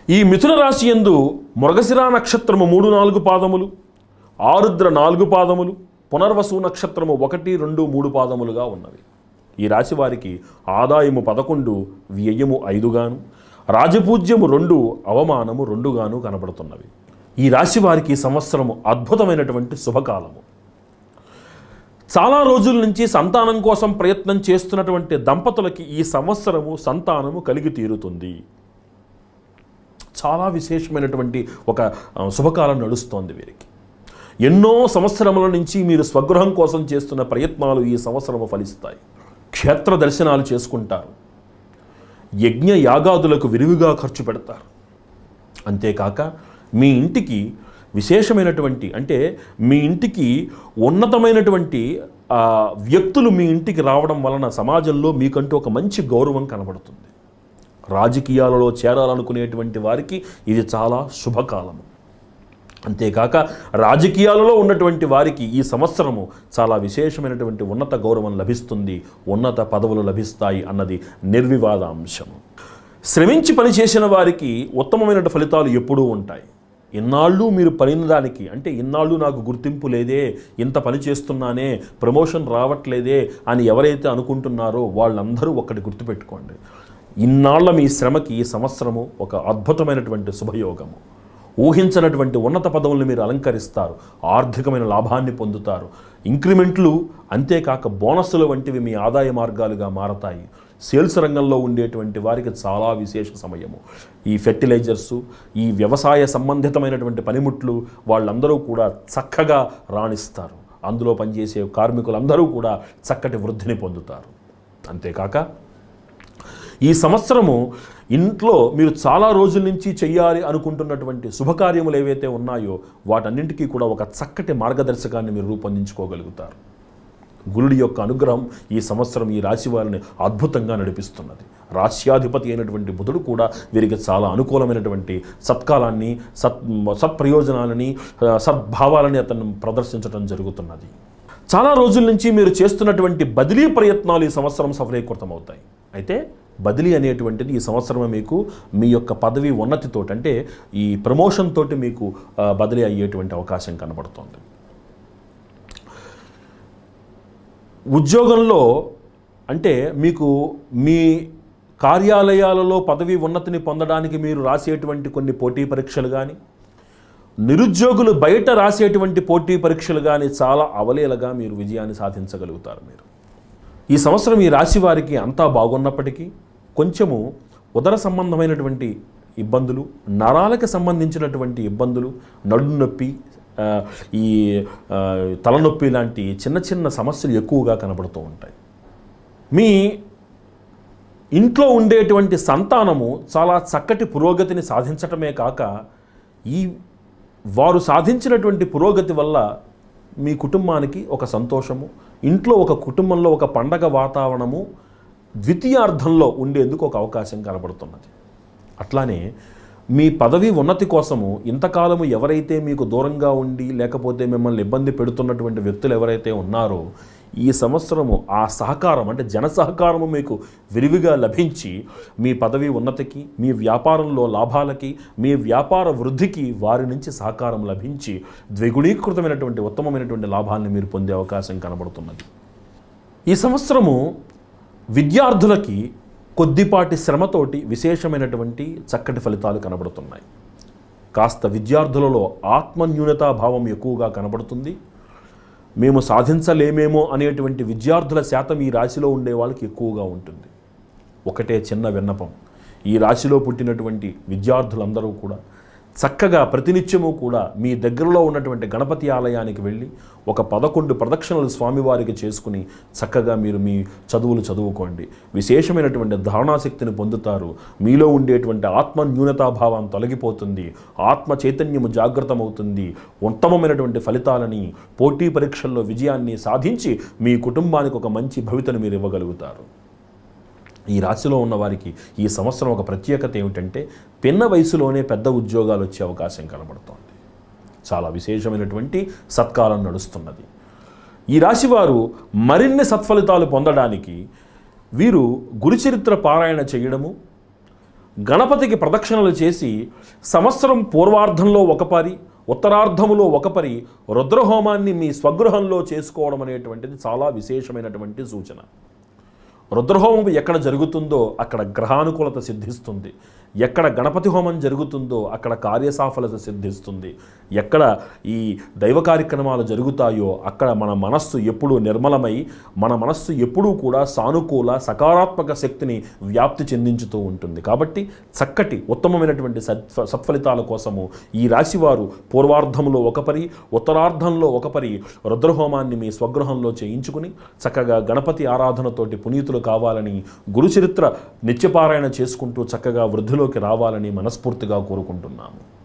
ఈ మిథున రాశి యందు మృగశిరా నక్షత్రము మూడు నాలుగు పాదములు ఆరుద్ర నాలుగు పాదములు పునర్వసు నక్షత్రము ఒకటి రెండు మూడు పాదములుగా ఉన్నవి ఈ రాశి వారికి ఆదాయము పదకొండు వ్యయము ఐదుగాను రాజపూజ్యము రెండు అవమానము రెండుగాను కనబడుతున్నవి ఈ రాశి వారికి ఈ సంవత్సరము అద్భుతమైనటువంటి శుభకాలము చాలా రోజుల నుంచి సంతానం కోసం ప్రయత్నం చేస్తున్నటువంటి దంపతులకి ఈ సంవత్సరము సంతానము కలిగి తీరుతుంది చాలా విశేషమైనటువంటి ఒక ఆ, శుభకాలం నడుస్తోంది వీరికి ఎన్నో సంవత్సరముల నుంచి మీరు స్వగృహం కోసం చేస్తున్న ప్రయత్నాలు ఈ సంవత్సరము ఫలిస్తాయి క్షేత్ర దర్శనాలు చేసుకుంటారు యజ్ఞ యాగాదులకు విరివిగా ఖర్చు పెడతారు అంతేకాక మీ ఇంటికి విశేషమైనటువంటి అంటే మీ ఇంటికి ఉన్నతమైనటువంటి ఆ, వ్యక్తులు మీ ఇంటికి రావడం వలన సమాజంలో మీకంటూ ఒక మంచి గౌరవం కనబడుతుంది రాజకీయాలలో చేరాలనుకునేటువంటి వారికి ఇది చాలా శుభకాలము అంతేకాక రాజకీయాలలో ఉన్నటువంటి వారికి ఈ సంవత్సరము చాలా విశేషమైనటువంటి ఉన్నత గౌరవం లభిస్తుంది ఉన్నత పదవులు లభిస్తాయి అన్నది నిర్వివాద అంశము శ్రమించి పనిచేసిన వారికి ఉత్తమమైన ఫలితాలు ఎప్పుడూ ఉంటాయి ఇన్నాళ్ళు మీరు పనిన దానికి అంటే ఇన్నాళ్ళు నాకు గుర్తింపు లేదే ఇంత పని చేస్తున్నానే ప్రమోషన్ రావట్లేదే అని ఎవరైతే అనుకుంటున్నారో వాళ్ళందరూ ఒక్కటి గుర్తుపెట్టుకోండి ఇన్నాళ్ల మీ శ్రమకి ఈ సంవత్సరము ఒక అద్భుతమైనటువంటి శుభయోగము ఊహించనటువంటి ఉన్నత పదవులను మీరు అలంకరిస్తారు ఆర్థికమైన లాభాన్ని పొందుతారు ఇంక్రిమెంట్లు అంతేకాక బోనస్సులు వంటివి మీ ఆదాయ మార్గాలుగా మారతాయి సేల్స్ రంగంలో ఉండేటువంటి వారికి చాలా విశేష సమయము ఈ ఫెర్టిలైజర్సు ఈ వ్యవసాయ సంబంధితమైనటువంటి పనిముట్లు వాళ్ళందరూ కూడా చక్కగా రాణిస్తారు అందులో పనిచేసే కార్మికులందరూ కూడా చక్కటి వృద్ధిని పొందుతారు అంతేకాక ఈ సంవత్సరము ఇంట్లో మీరు చాలా రోజుల నుంచి చెయ్యాలి అనుకుంటున్నటువంటి శుభకార్యములు ఏవైతే ఉన్నాయో వాటన్నింటికీ కూడా ఒక చక్కటి మార్గదర్శకాన్ని మీరు రూపొందించుకోగలుగుతారు గురుడి యొక్క అనుగ్రహం ఈ సంవత్సరం ఈ రాశి వారిని అద్భుతంగా నడిపిస్తున్నది రాశ్యాధిపతి అయినటువంటి బుధుడు కూడా వీరికి చాలా అనుకూలమైనటువంటి సత్కాలాన్ని సత్ సత్ప్రయోజనాలని ఆ, సద్భావాలని అతను ప్రదర్శించడం జరుగుతున్నది చాలా రోజుల నుంచి మీరు చేస్తున్నటువంటి బదిలీ ప్రయత్నాలు ఈ సంవత్సరం సఫలీకృతమవుతాయి అయితే బదిలీ అనేటువంటిది ఈ సంవత్సరం మీకు మీ యొక్క పదవి ఉన్నతితో అంటే ఈ ప్రమోషన్ తోటి మీకు ఆ, బదిలీ అయ్యేటువంటి అవకాశం కనబడుతోంది ఉద్యోగంలో అంటే మీకు మీ కార్యాలయాలలో పదవి ఉన్నతిని పొందడానికి మీరు రాసేటువంటి కొన్ని పోటీ పరీక్షలు కానీ నిరుద్యోగులు బయట రాసేటువంటి పోటీ పరీక్షలు కానీ చాలా అవలేలగా మీరు విజయాన్ని సాధించగలుగుతారు మీరు ఈ సంవత్సరం ఈ రాశి వారికి అంతా బాగున్నప్పటికీ కొంచెము ఉదర సంబంధమైనటువంటి ఇబ్బందులు నరాలకు సంబంధించినటువంటి ఇబ్బందులు నడుము నొప్పి ఆ, ఈ ఆ, తలనొప్పి లాంటి చిన్న చిన్న సమస్యలు ఎక్కువగా కనబడుతూ ఉంటాయి మీ ఇంట్లో ఉండేటువంటి సంతానము చాలా చక్కటి పురోగతిని సాధించటమే కాక ఈ వారు సాధించినటువంటి పురోగతి వల్ల మీ కుటుంబానికి ఒక సంతోషము ఇంట్లో ఒక కుటుంబంలో ఒక పండగ వాతావరణము ద్వితీయార్థంలో ఉండేందుకు ఒక అవకాశం కనబడుతున్నది అట్లానే మీ పదవి ఉన్నతి కోసము ఇంతకాలము ఎవరైతే మీకు దూరంగా ఉండి లేకపోతే మిమ్మల్ని ఇబ్బంది పెడుతున్నటువంటి వ్యక్తులు ఎవరైతే ఉన్నారో ఈ సంవత్సరము ఆ సహకారం అంటే జన సహకారము మీకు విరివిగా లభించి మీ పదవి ఉన్నతికి మీ వ్యాపారంలో లాభాలకి మీ వ్యాపార వృద్ధికి వారి నుంచి సహకారం లభించి ద్విగుణీకృతమైనటువంటి ఉత్తమమైనటువంటి లాభాలను మీరు పొందే అవకాశం కనబడుతున్నది ఈ సంవత్సరము విద్యార్థులకి కొద్దిపాటి శ్రమతోటి విశేషమైనటువంటి చక్కటి ఫలితాలు కనబడుతున్నాయి కాస్త విద్యార్థులలో ఆత్మన్యూనతా భావం ఎక్కువగా కనబడుతుంది మేము సాధించలేమేమో అనేటువంటి విద్యార్థుల శాతం ఈ రాశిలో ఉండే వాళ్ళకి ఎక్కువగా ఉంటుంది ఒకటే చిన్న విన్నపం ఈ రాశిలో పుట్టినటువంటి విద్యార్థులందరూ కూడా చక్కగా ప్రతినిత్యము కూడా మీ దగ్గరలో ఉన్నటువంటి గణపతి ఆలయానికి వెళ్ళి ఒక పదకొండు ప్రదక్షిణలు స్వామివారికి చేసుకుని చక్కగా మీరు మీ చదువులు చదువుకోండి విశేషమైనటువంటి ధారణాశక్తిని పొందుతారు మీలో ఉండేటువంటి ఆత్మ న్యూనతాభావం తొలగిపోతుంది ఆత్మ చైతన్యము జాగృతమవుతుంది ఉత్తమమైనటువంటి ఫలితాలని పోటీ పరీక్షల్లో విజయాన్ని సాధించి మీ కుటుంబానికి ఒక మంచి భవితను మీరు ఇవ్వగలుగుతారు ఈ రాశిలో ఉన్న వారికి ఈ సంవత్సరం ఒక ప్రత్యేకత ఏమిటంటే పిన్న వయసులోనే పెద్ద ఉద్యోగాలు వచ్చే అవకాశం కనబడుతోంది చాలా విశేషమైనటువంటి సత్కాలం నడుస్తున్నది ఈ రాశివారు మరిన్ని సత్ఫలితాలు పొందడానికి వీరు గురుచరిత్ర పారాయణ చేయడము గణపతికి ప్రదక్షిణలు చేసి సంవత్సరం పూర్వార్ధంలో ఒక పరి ఉత్తరార్ధములో ఒక పరి రుద్రహోమాన్ని మీ స్వగృహంలో చేసుకోవడం అనేటువంటిది చాలా విశేషమైనటువంటి సూచన రుద్రహోమం ఎక్కడ జరుగుతుందో అక్కడ గ్రహానుకూలత సిద్ధిస్తుంది ఎక్కడ గణపతి హోమం జరుగుతుందో అక్కడ కార్యసాఫలత సిద్ధిస్తుంది ఎక్కడ ఈ దైవ కార్యక్రమాలు జరుగుతాయో అక్కడ మన మనస్సు ఎప్పుడూ నిర్మలమై మన మనస్సు ఎప్పుడూ కూడా సానుకూల సకారాత్మక శక్తిని వ్యాప్తి చెందించుతూ ఉంటుంది కాబట్టి చక్కటి ఉత్తమమైనటువంటి సత్ సత్ఫలితాల కోసము ఈ రాశివారు పూర్వార్ధంలో ఒక పరి ఉత్తరార్ధంలో ఒక పరి రుద్రహోమాన్ని మీ స్వగృహంలో చేయించుకుని చక్కగా గణపతి ఆరాధనతోటి పునీతులు కావాలని గురుచరిత్ర నిత్యపారాయణ చేసుకుంటూ చక్కగా వృద్ధిలోకి రావాలని మనస్ఫూర్తిగా కోరుకుంటున్నాము